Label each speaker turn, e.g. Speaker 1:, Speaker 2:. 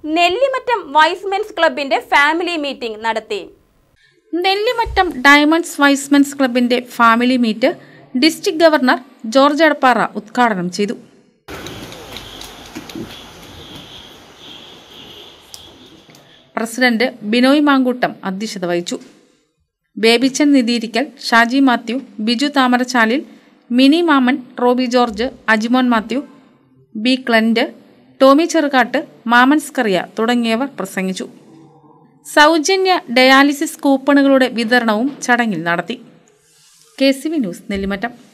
Speaker 1: Nellimattam Y's Men's ക്ലബിന്റെ family meeting നടത്തി
Speaker 2: Nellimattam diamonds Y's Men's ക്ലബിന്റെ family meet district governor George Edappara ഉദ്ഘാടനം ചെയ്തു പ്രസിഡന്റ് ബിനോയ് മാങ്കൂട്ടം അധ്യക്ഷത വഹിച്ചു ബേബിച്ചൻ നിതീരിക്കൽ ഷാജി മാത്യു ബിജു താമരച്ചാലിൽ മിനി മാമൻ റോബി ജോർജ് അജിമോൻ മാത്യു ബി ക്ലന്റ് ടോമി ചെറുകാട്ട് മാമൻ സ്കറിയ തുടങ്ങിയവർ പ്രസംഗിച്ചു സൗജന്യ ഡയാലിസിസ് കൂപ്പണുകളുടെ വിതരണവും ചടങ്ങിൽ നടത്തി K C V news Nellimattam